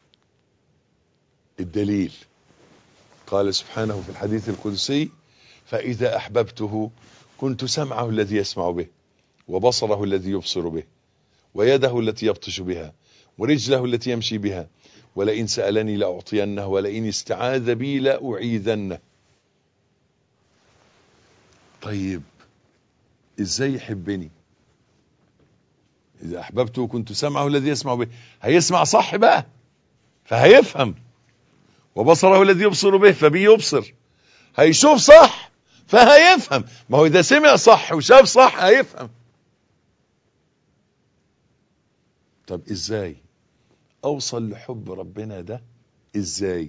الدليل قال سبحانه في الحديث القدسي فإذا أحببته كنت سمعه الذي يسمع به وبصره الذي يبصر به ويده التي يبطش بها ورجله التي يمشي بها ولئن سألني لأعطينه ولئن استعاذ بي لأعيذنه طيب ازاي يحبني اذا احببته كنت سمعه الذي يسمع به هيسمع صح بقى فهيفهم وبصره الذي يبصر به فبيبصر هيشوف صح فهيفهم ما هو اذا سمع صح وشاف صح هيفهم طب ازاي اوصل لحب ربنا ده ازاي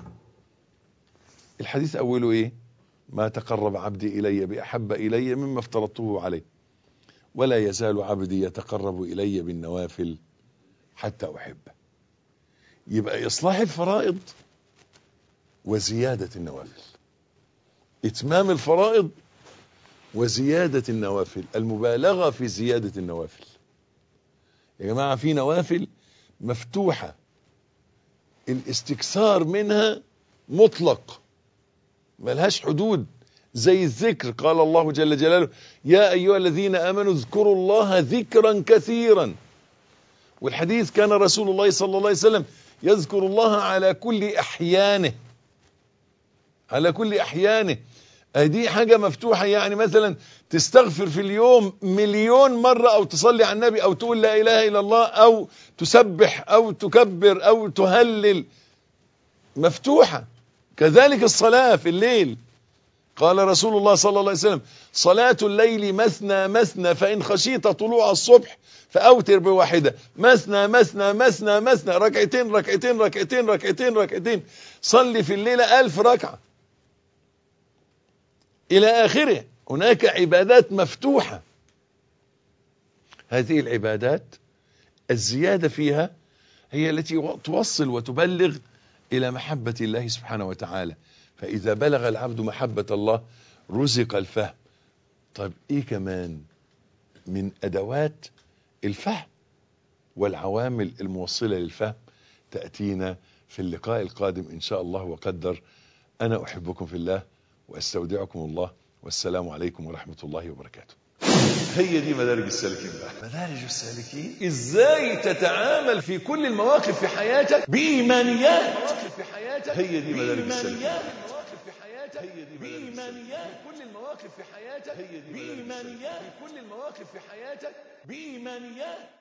الحديث اوله ايه ما تقرب عبدي الي باحب الي مما افترضته عليه ولا يزال عبدي يتقرب الي بالنوافل حتى احبه يبقى اصلاح الفرائض وزياده النوافل اتمام الفرائض وزياده النوافل المبالغه في زياده النوافل يا جماعه في نوافل مفتوحه الاستكثار منها مطلق ملهاش حدود زي الذكر قال الله جل جلاله يا أيها الذين آمنوا اذكروا الله ذكرا كثيرا والحديث كان رسول الله صلى الله عليه وسلم يذكر الله على كل أحيانه على كل أحيانه دي حاجة مفتوحة يعني مثلا تستغفر في اليوم مليون مرة أو تصلي على النبي أو تقول لا إله إلا الله أو تسبح أو تكبر أو تهلل مفتوحة كذلك الصلاة في الليل قال رسول الله صلى الله عليه وسلم صلاة الليل مثنى مثنى فإن خشيت طلوع الصبح فأوتر بواحدة مثنى مثنى مثنى مثنى ركعتين ركعتين ركعتين ركعتين ركعتين صلي في الليلة ألف ركعة إلى آخره هناك عبادات مفتوحة هذه العبادات الزيادة فيها هي التي توصل وتبلغ إلى محبة الله سبحانه وتعالى فإذا بلغ العبد محبة الله رزق الفهم طيب إيه كمان من أدوات الفهم والعوامل الموصلة للفهم تأتينا في اللقاء القادم إن شاء الله وقدر أنا أحبكم في الله وأستودعكم الله والسلام عليكم ورحمة الله وبركاته هي دي مدارج السالكين بقى مدارج السالكين ازاي تتعامل في كل المواقف في حياتك بإيمانيات في حياتك هي دي مدارج السالكين في حياتك هي دي بإيمانيات كل المواقف في حياتك هي دي بإيمانيات في كل المواقف في حياتك بإيمانيات